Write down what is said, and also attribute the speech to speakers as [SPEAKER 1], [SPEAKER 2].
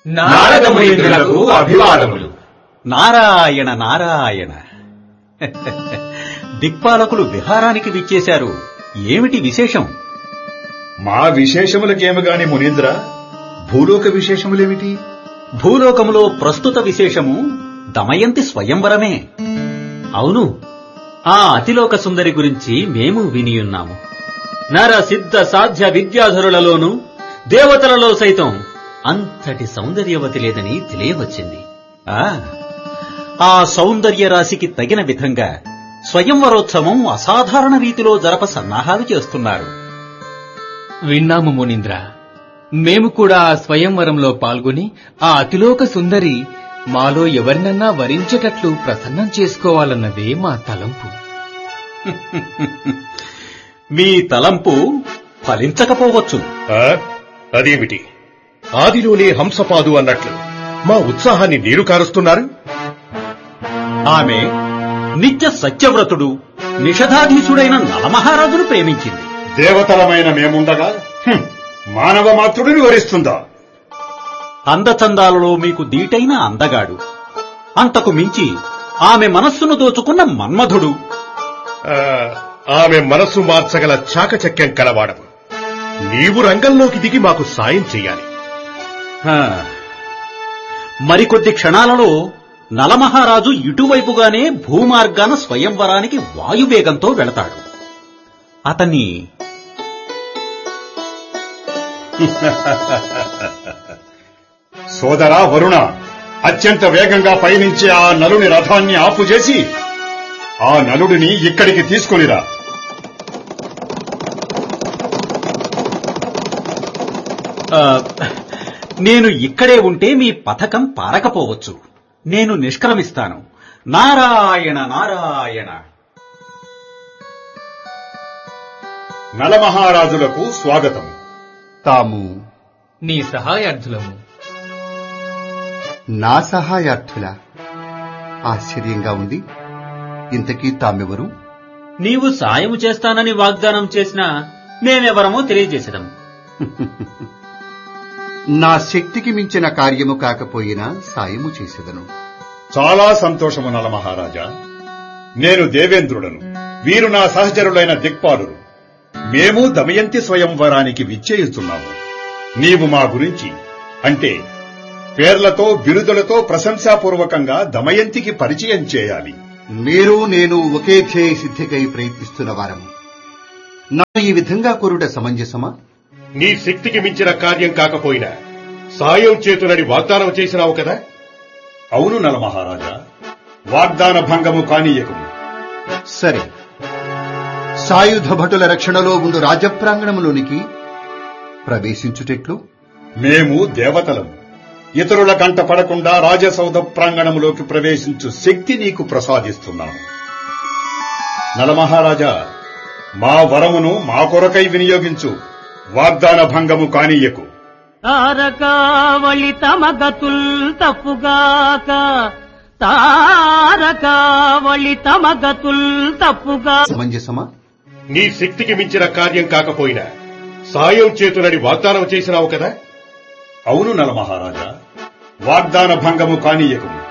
[SPEAKER 1] నారద మునీంద్రులకు అభివాదములు
[SPEAKER 2] నారాయణ నారాయణ దిక్పాలకులు విహారానికి విచ్చేశారు ఏమిటి విశేషం
[SPEAKER 3] మా విశేషములకేమి గాని మునీంద్ర భూలోక విశేషములేమిటి
[SPEAKER 2] భూలోకములో ప్రస్తుత విశేషము దమయంతి స్వయంవరమే
[SPEAKER 4] అవును ఆ అతిలోక సుందరి గురించి మేము వినియున్నాము నర సిద్ధ సాధ్య విద్యాధరులలోనూ దేవతలలో సైతం అంతటి సౌందర్యవతి లేదని తెలియవచ్చింది
[SPEAKER 2] ఆ ఆ సౌందర్య రాశికి తగిన విధంగా స్వయంవరోత్సవం అసాధారణ రీతిలో జరప సన్నాహాలు చేస్తున్నారు
[SPEAKER 1] విన్నాము మునీంద్ర మేము కూడా ఆ స్వయంవరంలో పాల్గొని ఆ అతిలోక సుందరి మాలో ఎవరినన్నా వరించేటట్లు ప్రసన్నం చేసుకోవాలన్నదే మా తలంపు
[SPEAKER 2] మీ తలంపు ఫలించకపోవచ్చు
[SPEAKER 5] ఆ? అదేమిటి ఆదిలోనే హంసపాదు అన్నట్లు మా ఉత్సాహాన్ని నీరు కారుస్తున్నారు
[SPEAKER 2] ఆమె నిత్య సత్యవ్రతుడు నిషధాధీశుడైన నలమహారాజును ప్రేమించింది
[SPEAKER 3] దేవతలమైన మేముండగా హ్మ్, మానవ మాతృడిని వరిస్తుందా
[SPEAKER 2] అందచందాలలో మీకు దీటైన అందగాడు అంతకు మించి ఆమె మనస్సును దోచుకున్న మన్మధుడు
[SPEAKER 5] ఆ, ఆమె మనసు మార్చగల చాకచక్యం కలవాడవు నీవు రంగంలోకి దిగి మాకు సాయం చెయ్యాలి
[SPEAKER 2] హా. మరికొద్ది క్షణాలలో నలమహారాజు ఇటువైపుగానే భూమార్గాన స్వయంవరానికి వాయువేగంతో వెళతాడు అతన్ని
[SPEAKER 3] సోదరా వరుణ అత్యంత వేగంగా పయనించే ఆ నలుని రథాన్ని ఆపు చేసి ఆ నలుడిని ఇక్కడికి తీసుకునిరా
[SPEAKER 2] ఆ, నేను ఇక్కడే ఉంటే మీ పథకం పారకపోవచ్చు నేను నిష్క్రమిస్తాను నారాయణ నారాయణ
[SPEAKER 3] నలమహారాజులకు స్వాగతం
[SPEAKER 6] తాము
[SPEAKER 1] నీ సహాయార్థులము
[SPEAKER 6] నా సహాయార్థుల ఆశ్చర్యంగా ఉంది ఇంతకీ తామెవరు
[SPEAKER 4] నీవు సాయము చేస్తానని వాగ్దానం చేసినా మేమెవరమో తెలియజేసడం
[SPEAKER 6] నా శక్తికి మించిన కార్యము కాకపోయినా సాయము చేసేదను
[SPEAKER 3] చాలా సంతోషము నలమహారాజా నేను దేవేంద్రుడను వీరు నా సహచరులైన దిక్పాలురు మేము దమయంతి స్వయంవరానికి విచ్చేయుచున్నాము నీవు మా గురించి అంటే పేర్లతో బిరుదులతో ప్రశంసాపూర్వకంగా దమయంతికి పరిచయం చేయాలి
[SPEAKER 6] మీరు నేను ఒకే ధ్యేయ సిద్ధికై ప్రయత్నిస్తున్న వారము నన్ను ఈ విధంగా కోరుట సమంజసమా
[SPEAKER 5] నీ శక్తికి మించిన కార్యం కాకపోయినా సాయం చేతునని వాగ్దానం చేసినావు కదా
[SPEAKER 3] అవును నలమహారాజా వాగ్దాన భంగము కానీయకము
[SPEAKER 6] సరే సాయుధ భటుల రక్షణలో ఉండు రాజప్రాంగణములోనికి ప్రవేశించుటెట్లు
[SPEAKER 3] మేము దేవతలము ఇతరుల కంట పడకుండా రాజసౌధ ప్రాంగణములోకి ప్రవేశించు శక్తి నీకు ప్రసాదిస్తున్నాము నలమహారాజా మా వరమును మా కొరకై వినియోగించు వాగ్దాన భంగము కానీయకు
[SPEAKER 7] తారకావళి తమ గతుల్ తప్పుగాక తారకావళి తమ గతుల్ తప్పుగా
[SPEAKER 6] సమంజసమా
[SPEAKER 5] నీ శక్తికి మించిన కార్యం కాకపోయినా సాయం చేతునని వాగ్దానం చేసినావు కదా
[SPEAKER 3] అవును నలమహారాజా వాగ్దాన భంగము కానీయకము